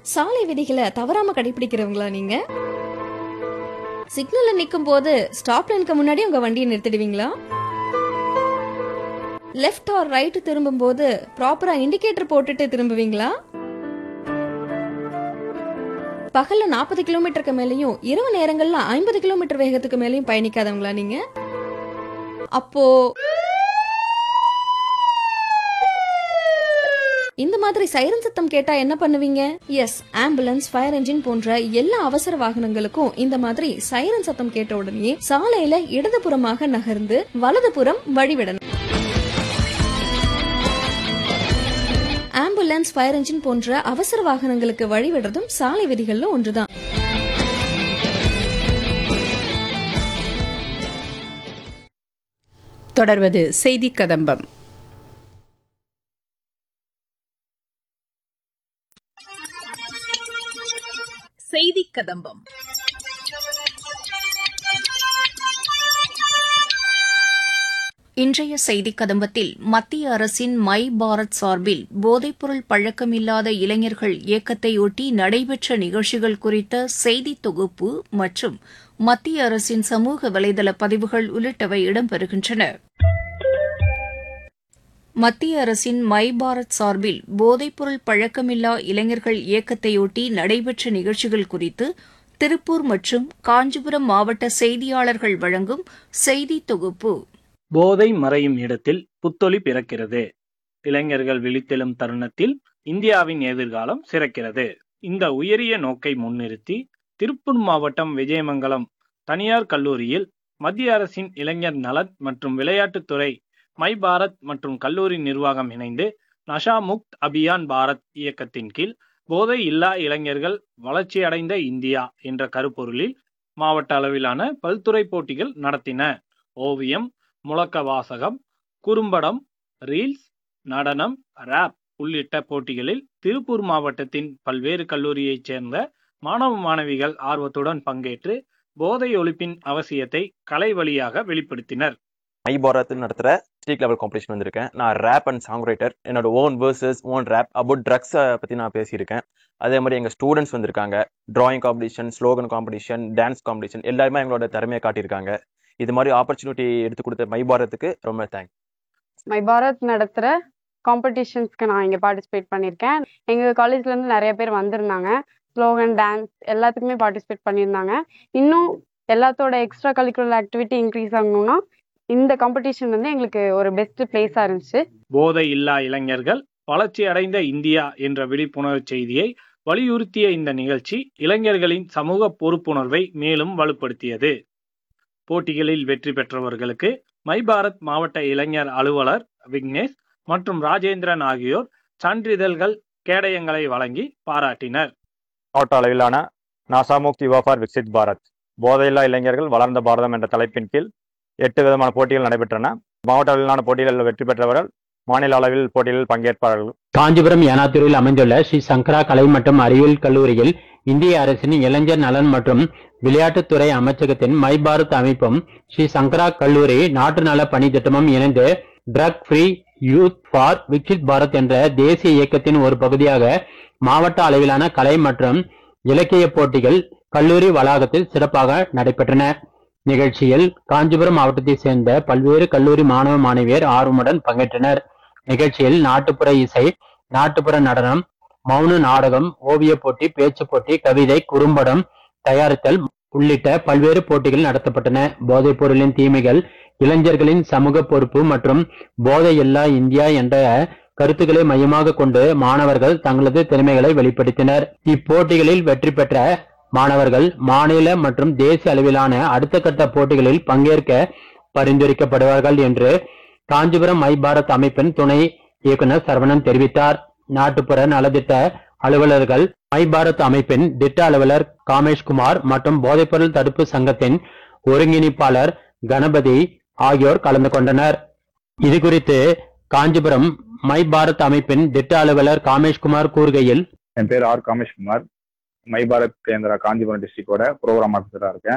சாலை விதிகளை தவறாம கடைபிடிக்கிறவங்களா நீங்க சிக்னல்ல நிக்கும் போது ஸ்டாப் லைனுக்கு முன்னாடி உங்க வண்டியை நிறுத்திடுவீங்களா லெஃப்ட் ஆர் ரைட் திரும்பும் போது ப்ராப்பரா இண்டிகேட்டர் போட்டுட்டு திரும்புவீங்களா பகல்ல நாற்பது கிலோமீட்டருக்கு மேலயும் இரவு நேரங்கள்ல ஐம்பது கிலோமீட்டர் வேகத்துக்கு மேலயும் பயணிக்காதவங்களா நீங்க அப்போ இந்த மாதிரி சைரன் சத்தம் கேட்டா என்ன பண்ணுவீங்க எஸ் ஆம்புலன்ஸ் ஃபயர் என்ஜின் போன்ற எல்லா அவசர வாகனங்களுக்கும் இந்த மாதிரி சைரன் சத்தம் கேட்ட உடனே சாலையில இடதுபுறமாக நகர்ந்து வலதுபுறம் வழிவிடணும் ஆம்புலன்ஸ் ஃபயர் என்ஜின் போன்ற அவசர வாகனங்களுக்கு வழிவிடுறதும் சாலை விதிகள்ல ஒன்றுதான் தொடர்வது செய்தி கதம்பம் செய்தி கதம்பம் இன்றைய செய்திக் கதம்பத்தில் மத்திய அரசின் மை பாரத் சார்பில் போதைப்பொருள் பழக்கமில்லாத இளைஞர்கள் இயக்கத்தையொட்டி நடைபெற்ற நிகழ்ச்சிகள் குறித்த செய்தி தொகுப்பு மற்றும் மத்திய அரசின் சமூக வலைதள பதிவுகள் உள்ளிட்டவை இடம்பெறுகின்றன மத்திய அரசின் மை பாரத் சார்பில் போதைப்பொருள் பழக்கமில்லா இளைஞர்கள் இயக்கத்தையொட்டி நடைபெற்ற நிகழ்ச்சிகள் குறித்து திருப்பூர் மற்றும் காஞ்சிபுரம் மாவட்ட செய்தியாளர்கள் வழங்கும் செய்தி தொகுப்பு போதை மறையும் இடத்தில் புத்தொளி பிறக்கிறது இளைஞர்கள் விழித்தெழும் தருணத்தில் இந்தியாவின் எதிர்காலம் சிறக்கிறது இந்த உயரிய நோக்கை முன்னிறுத்தி திருப்பூர் மாவட்டம் விஜயமங்கலம் தனியார் கல்லூரியில் மத்திய அரசின் இளைஞர் நலன் மற்றும் விளையாட்டுத்துறை மை பாரத் மற்றும் கல்லூரி நிர்வாகம் இணைந்து நஷா முக்த் அபியான் பாரத் இயக்கத்தின் கீழ் போதை இல்லா இளைஞர்கள் வளர்ச்சியடைந்த இந்தியா என்ற கருப்பொருளில் மாவட்ட அளவிலான பல்துறை போட்டிகள் நடத்தின ஓவியம் முழக்க வாசகம் குறும்படம் ரீல்ஸ் நடனம் ரேப் உள்ளிட்ட போட்டிகளில் திருப்பூர் மாவட்டத்தின் பல்வேறு கல்லூரியைச் சேர்ந்த மாணவ மாணவிகள் ஆர்வத்துடன் பங்கேற்று போதை ஒழிப்பின் அவசியத்தை கலை வழியாக வெளிப்படுத்தினர் மை பாரத்தில் நடத்துகிற ஸ்டேட் லெவல் காம்படிஷன் வந்திருக்கேன் நான் ரேப் அண்ட் சாங் ரைட்டர் என்னோட own versus own rap about ட்ரக்ஸை பற்றி நான் பேசியிருக்கேன் அதே மாதிரி எங்கள் ஸ்டூடெண்ட்ஸ் வந்திருக்காங்க drawing competition slogan competition dance competition எல்லாருமே எங்களோட திறமையை காட்டியிருக்காங்க இது மாதிரி ஆப்பர்ச்சுனிட்டி எடுத்து கொடுத்த மை பாரத்துக்கு ரொம்ப தேங்க்ஸ் மை பாரத் நடத்துகிற காம்படிஷன்ஸ்க்கு நான் இங்கே பார்ட்டிசிபேட் பண்ணியிருக்கேன் எங்கள் காலேஜ்லேருந்து நிறைய பேர் வந்திருந்தாங்க ஸ்லோகன் டான்ஸ் எல்லாத்துக்குமே பார்ட்டிசிபேட் பண்ணியிருந்தாங்க இன்னும் எல்லாத்தோட எக்ஸ்ட்ரா கரிக்குலர் ஆக்டிவிட்டி இன்க்ரீஸ் ஆகணும்னா இந்த காம்படிஷன் வந்து எங்களுக்கு ஒரு பெஸ்ட் பிளேஸாக இருந்துச்சு போதை இல்லா இளைஞர்கள் வளர்ச்சி அடைந்த இந்தியா என்ற விழிப்புணர்வு செய்தியை வலியுறுத்திய இந்த நிகழ்ச்சி இளைஞர்களின் சமூக பொறுப்புணர்வை மேலும் வலுப்படுத்தியது போட்டிகளில் வெற்றி பெற்றவர்களுக்கு மை பாரத் மாவட்ட இளைஞர் அலுவலர் விக்னேஷ் மற்றும் ராஜேந்திரன் ஆகியோர் சான்றிதழ்கள் கேடயங்களை வழங்கி பாராட்டினர் மாவட்ட அளவிலான நாசாமுக் யுவா ஃபார் விக்சித் பாரத் போதையில்லா இளைஞர்கள் வளர்ந்த பாரதம் என்ற தலைப்பின் கீழ் எட்டு விதமான போட்டிகள் நடைபெற்றன மாவட்ட அளவிலான போட்டிகளில் வெற்றி பெற்றவர்கள் மாநில அளவில் போட்டிகளில் பங்கேற்பார்கள் காஞ்சிபுரம் ஏனாத்தூரில் அமைந்துள்ள ஸ்ரீ சங்கரா கலை மற்றும் அறிவியல் கல்லூரியில் இந்திய அரசின் இளைஞர் நலன் மற்றும் விளையாட்டுத்துறை அமைச்சகத்தின் மை பாரத் அமைப்பும் ஸ்ரீ சங்கரா கல்லூரி நாட்டு நல பணி திட்டமும் இணைந்து drug free youth for Viksit Bharat என்ற தேசிய இயக்கத்தின் ஒரு பகுதியாக மாவட்ட அளவிலான கலை மற்றும் இலக்கிய போட்டிகள் கல்லூரி வளாகத்தில் சிறப்பாக நடைபெற்றன நிகழ்ச்சியில் காஞ்சிபுரம் மாவட்டத்தைச் சேர்ந்த பல்வேறு கல்லூரி மாணவ மாணவியர் ஆர்வமுடன் பங்கேற்றனர் நிகழ்ச்சியில் நாட்டுப்புற இசை நாட்டுப்புற நடனம் மௌன நாடகம் ஓவிய போட்டி பேச்சு போட்டி கவிதை குறும்படம் தயாரித்தல் உள்ளிட்ட பல்வேறு போட்டிகள் நடத்தப்பட்டன போதைப் பொருளின் தீமைகள் இளைஞர்களின் சமூக பொறுப்பு மற்றும் போதை இல்லா இந்தியா என்ற கருத்துக்களை மையமாக கொண்டு மாணவர்கள் தங்களது திறமைகளை வெளிப்படுத்தினர் இப்போட்டிகளில் வெற்றி பெற்ற மாணவர்கள் மாநில மற்றும் தேசிய அளவிலான அடுத்த கட்ட போட்டிகளில் பங்கேற்க பரிந்துரைக்கப்படுவார்கள் என்று காஞ்சிபுரம் மை பாரத் அமைப்பின் துணை இயக்குனர் சரவணன் தெரிவித்தார் நாட்டுப்புற நலத்திட்ட அலுவலர்கள் மை பாரத் அமைப்பின் திட்ட அலுவலர் காமேஷ்குமார் மற்றும் போதைப்பொருள் தடுப்பு சங்கத்தின் ஒருங்கிணைப்பாளர் கணபதி ஆகியோர் கலந்து கொண்டனர் இது குறித்து காஞ்சிபுரம் மை பாரத் அமைப்பின் திட்ட அலுவலர் காமேஷ்குமார் கூறுகையில் என் பேர் ஆர் காமேஷ்குமார் மை பாரத் கேந்திரா காஞ்சிபுரம் டிஸ்ட்ரிக்டோட ப்ரோக்ராம் ஆஃபீஸராக இருக்கேன்